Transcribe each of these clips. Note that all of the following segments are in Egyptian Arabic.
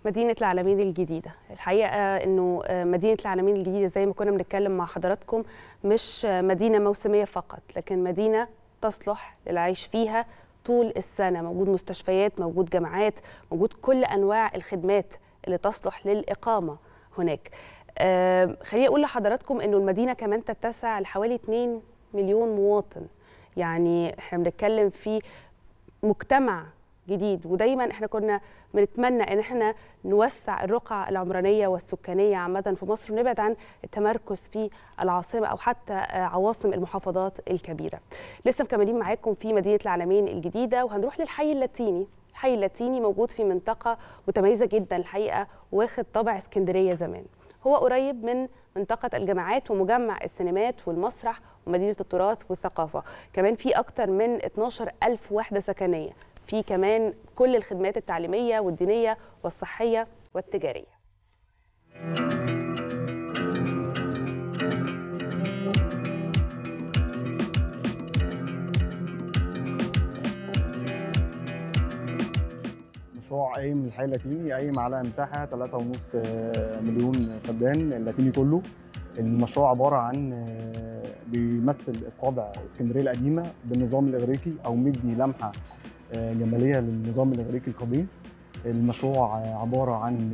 مدينة العالمين الجديدة الحقيقة أنه مدينة العالمين الجديدة زي ما كنا بنتكلم مع حضراتكم مش مدينة موسمية فقط لكن مدينة تصلح للعيش فيها طول السنة موجود مستشفيات موجود جامعات موجود كل أنواع الخدمات اللي تصلح للإقامة هناك آه خليني أقول لحضراتكم أنه المدينة كمان تتسع لحوالي 2 مليون مواطن يعني احنا بنتكلم في مجتمع جديد ودايما احنا كنا بنتمنى ان احنا نوسع الرقعة العمرانية والسكانية عامة في مصر ونبعد عن التمركز في العاصمة او حتى عواصم المحافظات الكبيرة. لسه مكملين معاكم في مدينة العالمين الجديدة وهنروح للحي اللاتيني. الحي اللاتيني موجود في منطقة متميزة جدا الحقيقة واخد طابع اسكندرية زمان. هو قريب من منطقة الجامعات ومجمع السينمات والمسرح ومدينة التراث والثقافة كمان في أكثر من 12 ألف وحدة سكنية في كمان كل الخدمات التعليمية والدينية والصحية والتجارية مشروع قايم الحي اللاتيني قايم على مساحه 3.5 مليون فدان اللاتيني كله المشروع عباره عن بيمثل الطابع اسكندريه القديمه بالنظام الاغريقي او مدي لمحه جماليه للنظام الاغريقي القديم المشروع عباره عن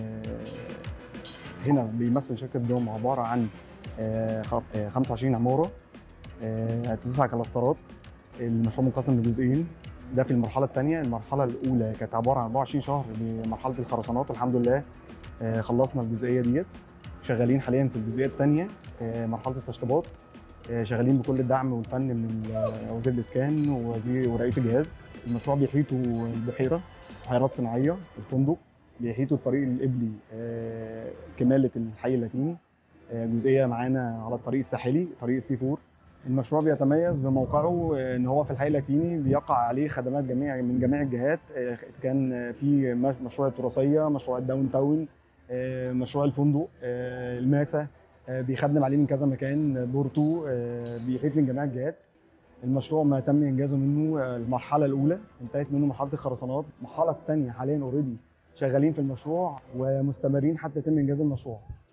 هنا بيمثل شركه دوم عباره عن 25 عماره تسع كلاسترات المشروع منقسم لجزئين ده في المرحله الثانيه المرحله الاولى كانت عباره عن 24 شهر بمرحله الخرسانات والحمد لله خلصنا الجزئيه ديت شغالين حاليا في الجزئيه الثانيه مرحله التشطيبات شغالين بكل الدعم والفن من وزير الاسكان ووزير ورئيس الجهاز المشروع بيحيطه البحيره بحيرات صناعيه الفندق بيحيطه الطريق القبلي كماله الحي اللاتيني جزئيه معانا على الطريق الساحلي طريق سي فور المشروع بيتميز بموقعه ان هو في الحي اللاتيني بيقع عليه خدمات جميع من جميع الجهات كان في مشروع التراثيه مشروع الداون تاون مشروع الفندق الماسه بيخدم عليه من كذا مكان بورتو بيحيط من جميع الجهات المشروع ما تم انجازه منه المرحله الاولى انتهت منه مرحله الخرسانات المرحله الثانيه حاليا اوريدي شغالين في المشروع ومستمرين حتى يتم انجاز المشروع